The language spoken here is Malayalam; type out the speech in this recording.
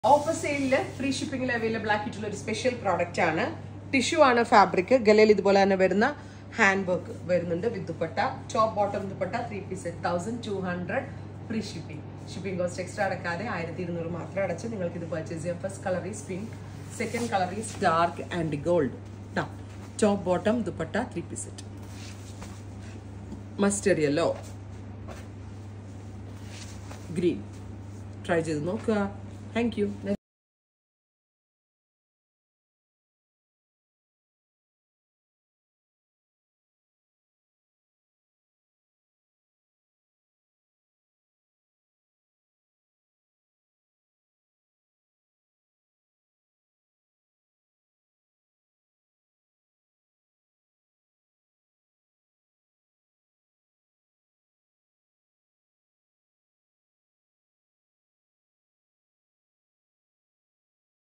ഓഫർ സെയിലിൽ ഫ്രീ ഷിപ്പിംഗിൽ അവൈലബിൾ ആക്കിയിട്ടുള്ള ഒരു സ്പെഷ്യൽ പ്രോഡക്റ്റ് ആണ് ടിഷ്യൂ ആണ് ഫാബ്രിക് ഗലയിൽ ഇതുപോലെ തന്നെ വരുന്ന ഹാൻഡ് വർക്ക് വരുന്നുണ്ട് with dupatta top bottom dupatta three piece എട്ട് thousand two hundred free shipping shipping cost extra അടക്കാതെ ആയിരത്തി ഇരുന്നൂറ് മാത്രം അടച്ച് നിങ്ങൾക്ക് ഇത് പർച്ചേസ് ചെയ്യാം first colour is pink second colour is dark and gold top bottom dupatta three piece എട്ട് മസ്റ്റഡ് യെല്ലോ ഗ്രീൻ ട്രൈ ചെയ്ത് നോക്കുക താങ്ക് യു